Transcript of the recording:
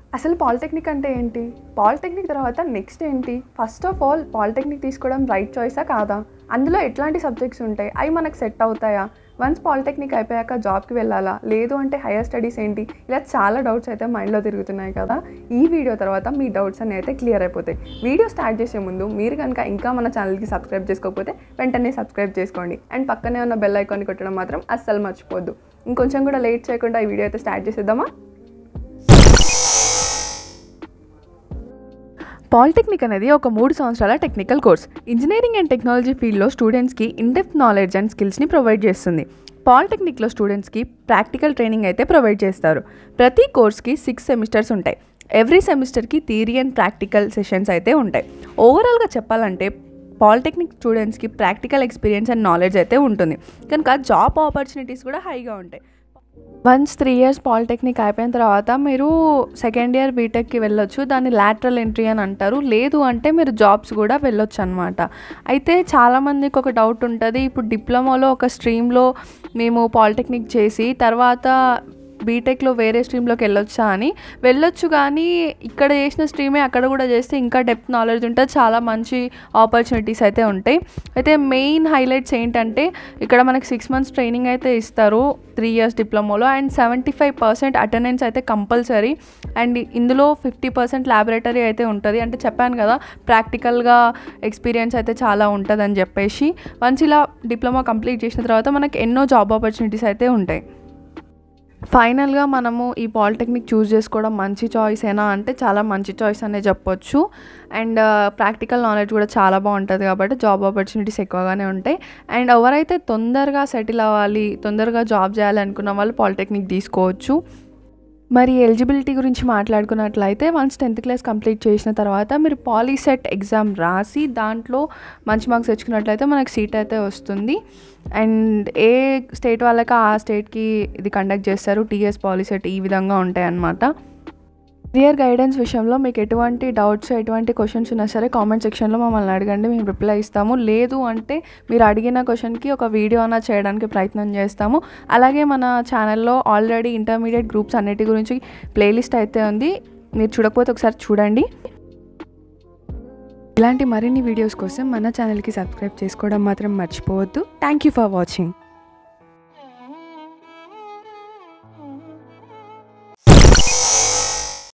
అసలు పాలిటెక్నిక్ అంటే ఏంటి పాలిటెక్నిక్ తర్వాత నెక్స్ట్ ఏంటి ఫస్ట్ ఆఫ్ ఆల్ పాలిటెక్నిక్ తీసుకోవడం రైట్ చాయిసా కాదా అందులో ఎట్లాంటి సబ్జెక్ట్స్ ఉంటాయి అవి మనకు సెట్ అవుతాయా వన్స్ పాలిటెక్నిక్ అయిపోయాక జాబ్కి వెళ్ళాలా లేదు అంటే హైయర్ స్టడీస్ ఏంటి ఇలా చాలా డౌట్స్ అయితే మైండ్లో తిరుగుతున్నాయి కదా ఈ వీడియో తర్వాత మీ డౌట్స్ అన్ని అయితే క్లియర్ అయిపోతాయి వీడియో స్టార్ట్ చేసే ముందు మీరు కనుక ఇంకా మన ఛానల్కి సబ్స్క్రైబ్ చేసుకోకపోతే వెంటనే సబ్స్క్రైబ్ చేసుకోండి అండ్ పక్కనే ఉన్న బెల్ ఐకాన్ కొట్టడం మాత్రం అస్సలు మర్చిపోద్దు ఇంకొంచెం కూడా లేట్ చేయకుండా ఈ వీడియో అయితే స్టార్ట్ చేసేద్దామా పాలిటెక్నిక్ అనేది ఒక మూడు సంవత్సరాల technical course engineering and technology ఫీల్డ్లో స్టూడెంట్స్కి ఇన్డెప్త్ నాలెడ్జ్ అండ్ స్కిల్స్ని ప్రొవైడ్ చేస్తుంది పాలిటెక్నిక్లో స్టూడెంట్స్కి ప్రాక్టికల్ ట్రైనింగ్ అయితే ప్రొవైడ్ చేస్తారు ప్రతి కోర్స్కి సిక్స్ సెమిస్టర్స్ ఉంటాయి ఎవ్రీ సెమిస్టర్కి థియరీ అండ్ ప్రాక్టికల్ సెషన్స్ అయితే ఉంటాయి ఓవరాల్గా చెప్పాలంటే పాలిటెక్నిక్ స్టూడెంట్స్కి ప్రాక్టికల్ ఎక్స్పీరియన్స్ అండ్ నాలెడ్జ్ అయితే ఉంటుంది కనుక జాబ్ ఆపర్చునిటీస్ కూడా హైగా ఉంటాయి వన్స్ త్రీ ఇయర్స్ పాలిటెక్నిక్ అయిపోయిన తర్వాత మీరు సెకండ్ ఇయర్ బీటెక్కి వెళ్ళొచ్చు దాన్ని లాటరల్ ఎంట్రీ అని అంటారు లేదు అంటే మీరు జాబ్స్ కూడా వెళ్ళొచ్చు అనమాట అయితే చాలామందికి ఒక డౌట్ ఉంటుంది ఇప్పుడు డిప్లొమాలో ఒక స్ట్రీమ్లో మేము పాలిటెక్నిక్ చేసి తర్వాత బీటెక్లో వేరే స్ట్రీమ్లోకి వెళ్ళొచ్చా అని వెళ్ళొచ్చు కానీ ఇక్కడ చేసిన స్ట్రీమే అక్కడ కూడా చేస్తే ఇంకా డెప్త్ నాలెడ్జ్ ఉంటుంది చాలా మంచి ఆపర్చునిటీస్ అయితే ఉంటాయి అయితే మెయిన్ హైలైట్స్ ఏంటంటే ఇక్కడ మనకి సిక్స్ మంత్స్ ట్రైనింగ్ అయితే ఇస్తారు త్రీ ఇయర్స్ డిప్లొమాలో and seventy five percent attendance అయితే కంపల్సరీ అండ్ ఇందులో ఫిఫ్టీ పర్సెంట్ ల్యాబొరేటరీ అయితే ఉంటుంది అంటే చెప్పాను కదా ప్రాక్టికల్గా ఎక్స్పీరియన్స్ అయితే చాలా ఉంటుంది అని చెప్పేసి వన్స్ ఇలా డిప్లొమా కంప్లీట్ చేసిన తర్వాత మనకి ఎన్నో జాబ్ ఆపర్చునిటీస్ అయితే ఉంటాయి ఫైనల్గా మనము ఈ పాలిటెక్నిక్ చూస్ చేసుకోవడం మంచి చాయిస్ ఏనా అంటే చాలా మంచి చాయిస్ అనే చెప్పొచ్చు అండ్ ప్రాక్టికల్ నాలెడ్జ్ కూడా చాలా బాగుంటుంది కాబట్టి జాబ్ ఆపర్చునిటీస్ ఎక్కువగానే ఉంటాయి అండ్ ఎవరైతే తొందరగా సెటిల్ అవ్వాలి తొందరగా జాబ్ చేయాలి అనుకున్న వాళ్ళు పాలిటెక్నిక్ తీసుకోవచ్చు మరి ఎలిజిబిలిటీ గురించి మాట్లాడుకున్నట్లయితే వన్స్ టెన్త్ క్లాస్ కంప్లీట్ చేసిన తర్వాత మీరు పాలీసెట్ ఎగ్జామ్ రాసి దాంట్లో మంచి మార్క్స్ తెచ్చుకున్నట్లయితే మనకు సీట్ అయితే వస్తుంది అండ్ ఏ స్టేట్ వాళ్ళకి ఆ స్టేట్కి ఇది కండక్ట్ చేస్తారు టీఎస్ పాలీసెట్ ఈ విధంగా ఉంటాయి అన్నమాట కెరియర్ గైడెన్స్ విషయంలో మీకు ఎటువంటి డౌట్స్ ఎటువంటి క్వశ్చన్స్ ఉన్నా సరే కామెంట్ సెక్షన్లో మమ్మల్ని అడగండి మేము రిప్లై ఇస్తాము లేదు అంటే మీరు అడిగిన క్వశ్చన్కి ఒక వీడియో అన్నా చేయడానికి ప్రయత్నం చేస్తాము అలాగే మన ఛానల్లో ఆల్రెడీ ఇంటర్మీడియట్ గ్రూప్స్ అన్నిటి గురించి ప్లేలిస్ట్ అయితే ఉంది మీరు చూడకపోతే ఒకసారి చూడండి ఇలాంటి మరిన్ని వీడియోస్ కోసం మన ఛానల్కి సబ్స్క్రైబ్ చేసుకోవడం మాత్రం మర్చిపోవద్దు థ్యాంక్ యూ ఫర్ వాచింగ్